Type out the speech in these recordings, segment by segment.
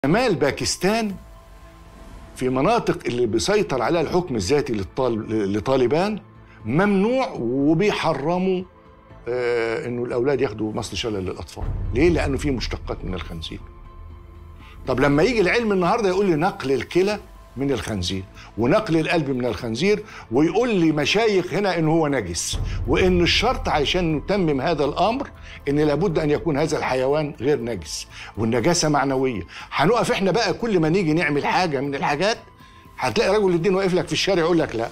شمال باكستان في مناطق اللي بيسيطر عليها الحكم الذاتي للطال... لطالبان ممنوع وبيحرموا آه انه الاولاد ياخدوا مصل شلل للاطفال ليه لانه في مشتقات من الخنزير طب لما يجي العلم النهارده يقول لي نقل الكلى من الخنزير ونقل القلب من الخنزير ويقول لي مشايخ هنا ان هو نجس وان الشرط عشان نتمم هذا الامر ان لابد ان يكون هذا الحيوان غير نجس والنجاسه معنويه هنقف احنا بقى كل ما نيجي نعمل حاجه من الحاجات هتلاقي رجل الدين واقف لك في الشارع يقول لك لا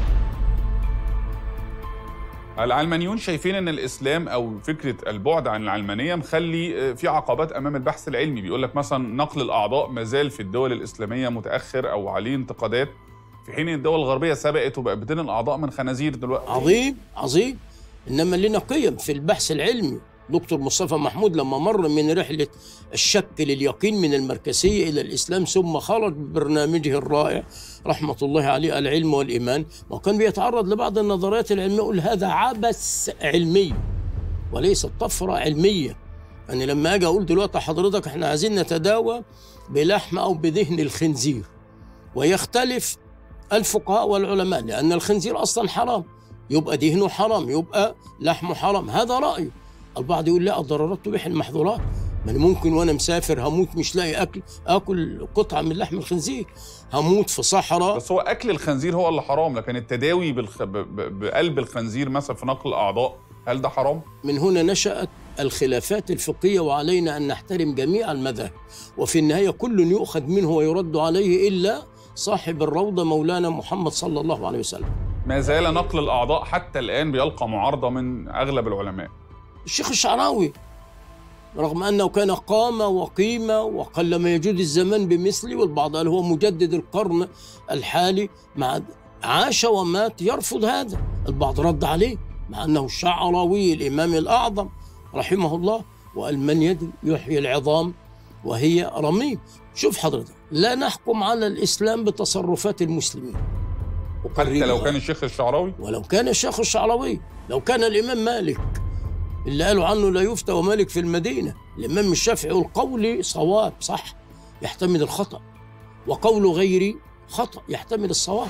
العلمانيون شايفين ان الاسلام او فكره البعد عن العلمانيه مخلي في عقبات امام البحث العلمي بيقول لك مثلا نقل الاعضاء ما زال في الدول الاسلاميه متاخر او عليه انتقادات في حين الدول الغربيه سبقت وبقت بتنقل اعضاء من خنازير دلوقتي عظيم عظيم انما لنا قيم في البحث العلمي دكتور مصطفى محمود لما مر من رحلة الشك لليقين من المركزية إلى الإسلام ثم خرج ببرنامجه الرائع رحمة الله عليه العلم والإيمان وكان بيتعرض لبعض النظريات العلمية يقول هذا عبث علمي وليس طفرة علمية يعني لما أجي أقول دلوقتي حضرتك إحنا عايزين نتداوى بلحم أو بدهن الخنزير ويختلف الفقهاء والعلماء لأن الخنزير أصلا حرام يبقى دهنه حرام يبقى لحمه حرام هذا رأيه البعض يقول لا الضرورات تبيح المحظورات ما أنا ممكن وانا مسافر هموت مش لاقي اكل اكل قطعه من لحم الخنزير هموت في صحراء بس هو اكل الخنزير هو اللي حرام لكن التداوي بالخ... ب... ب... بقلب الخنزير مثلا في نقل الاعضاء هل ده حرام من هنا نشأت الخلافات الفقهية وعلينا أن نحترم جميع المذاهب وفي النهاية كل يؤخذ منه ويرد عليه إلا صاحب الروضة مولانا محمد صلى الله عليه وسلم ما زال نقل الاعضاء حتى الان بيلقى معارضه من اغلب العلماء الشيخ الشعراوي رغم أنه كان قامة وقيمة وقل ما يجود الزمان بمثله والبعض قال هو مجدد القرن الحالي مع عاش ومات يرفض هذا البعض رد عليه مع أنه الشعراوي الإمام الأعظم رحمه الله وقال من يد يحيي العظام وهي رميم شوف حضرتك لا نحكم على الإسلام بتصرفات المسلمين حتى لو كان الشيخ الشعراوي ولو كان الشيخ الشعراوي لو كان الإمام مالك اللي قالوا عنه لا يفتى ومالك في المدينة الإمام الشافعي والقول صواب صح يحتمل الخطأ وقول غيري خطأ يحتمل الصواب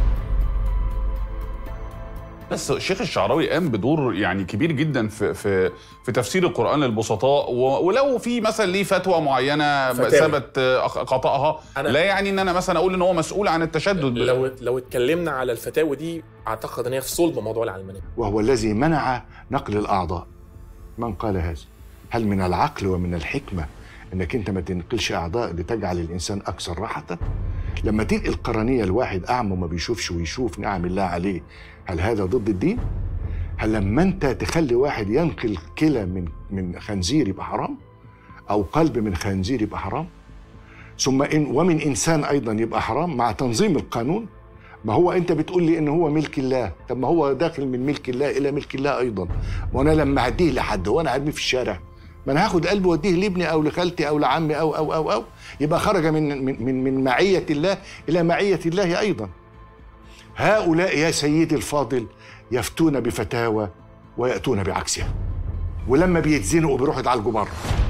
بس الشيخ الشعراوي قام بدور يعني كبير جدا في في في تفسير القران للبسطاء ولو في مثلا ليه فتوى معينه فتاوى. ثبت خطاها أنا- لا يعني ان انا مثلا اقول ان هو مسؤول عن التشدد لو لو اتكلمنا على الفتاوي دي اعتقد ان هي في صلب موضوع العلمانيه وهو الذي منع نقل الاعضاء من قال هذا هل من العقل ومن الحكمه انك انت ما تنقلش اعضاء لتجعل الانسان اكثر راحه لما تنقل قرنيه لواحد اعمى وما بيشوفش ويشوف نعم الله عليه هل هذا ضد الدين هل لما انت تخلي واحد ينقل كلى من من خنزير يبقى حرام او قلب من خنزير يبقى حرام ثم إن ومن انسان ايضا يبقى حرام مع تنظيم القانون ما هو انت بتقول لي ان هو ملك الله طب ما هو داخل من ملك الله الى ملك الله ايضا وانا لما هديه لحد وانا هرميه في الشارع ما انا هاخد قلبه واديه لابني او لخالتي او لعمي او او او او يبقى خرج من من من, من معيه الله الى معيه الله ايضا هؤلاء يا سيدي الفاضل يفتون بفتاوى وياتون بعكسها ولما بيتزنقوا بيروحوا يتعالجوا بره